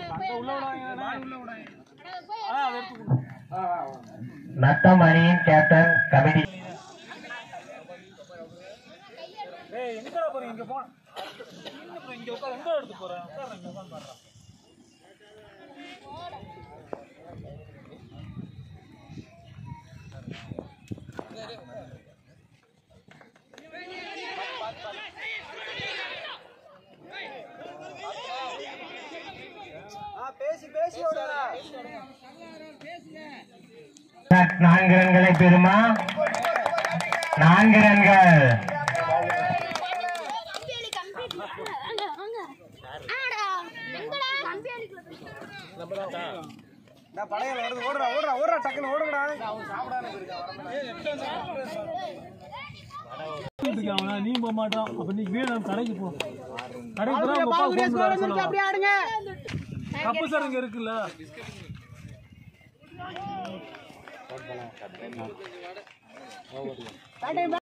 நத்தம் அணியின் captain committee ஏய் எங்கடா போறீங்க இங்க போ இங்க இங்க உட்கார் எங்க எடுத்து போறேன் உட்கார் இங்க உட்கார் பாரு நான்கு ரன்களை பெறுமா நான்கு ரன்கள் கம்பியாளி கம்பி வாங்க வாங்க ஆடா எங்கடா கம்பியாளிக்குள்ள நான் படையில வருது ஓடுறா ஓடுறா ஓடுறா டக்குன்னு ஓடுங்கடா வீட்டுக்கு அவனா நீ போக மாட்டான் அப்ப நீ வேணும் கடைக்கு போ கடைக்கு போனா உங்க அப்பா phone பண்ண சொல்லுவான். அப்படியே ஆடுங்க கப்பு சார் இங்க இருக்குல்ல பேட்டையும்